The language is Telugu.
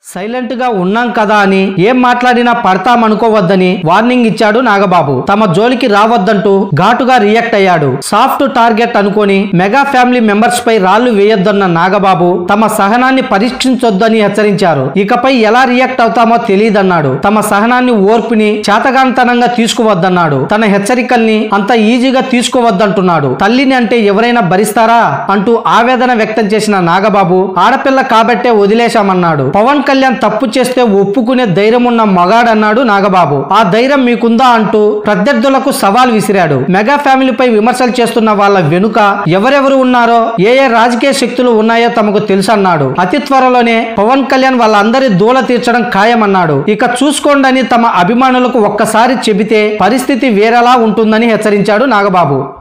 సైలెంట్ గా ఉన్నాం కదా అని ఏం మాట్లాడినా పడతామనుకోవద్దని వార్నింగ్ ఇచ్చాడు నాగబాబు తమ జోలికి రావద్దంటూ ఘాటుగా రియాక్ట్ అయ్యాడు సాఫ్ట్ టార్గెట్ అనుకొని మెగా ఫ్యామిలీ మెంబర్స్ పై రాళ్లు వేయొద్దన్న నాగబాబు తమ సహనాన్ని పరీక్షించొద్దని హెచ్చరించారు ఇకపై ఎలా రియాక్ట్ అవుతామో తెలియదన్నాడు తమ సహనాన్ని ఓర్పుని చేతగాంతనంగా తీసుకువద్దన్నాడు తన హెచ్చరికల్ని అంత ఈజీగా తీసుకోవద్దంటున్నాడు తల్లిని అంటే ఎవరైనా భరిస్తారా అంటూ ఆవేదన వ్యక్తం చేసిన నాగబాబు ఆడపిల్ల కాబట్టే వదిలేశామన్నాడు పవన్ కళ్యాణ్ తప్పు చేస్తే ఒప్పుకునే ధైర్యం ఉన్న మగాడన్నాడు నాగబాబు ఆ ధైర్యం మీకుందా అంటూ ప్రత్యర్థులకు సవాల్ విసిరాడు మెగా ఫ్యామిలీపై విమర్శలు చేస్తున్న వాళ్ళ వెనుక ఎవరెవరు ఉన్నారో ఏ ఏ రాజకీయ శక్తులు ఉన్నాయో తమకు తెలుసన్నాడు అతి త్వరలోనే పవన్ కళ్యాణ్ వాళ్ళందరి దూల తీర్చడం ఖాయమన్నాడు ఇక చూసుకోండని తమ అభిమానులకు ఒక్కసారి చెబితే పరిస్థితి వేరేలా ఉంటుందని హెచ్చరించాడు నాగబాబు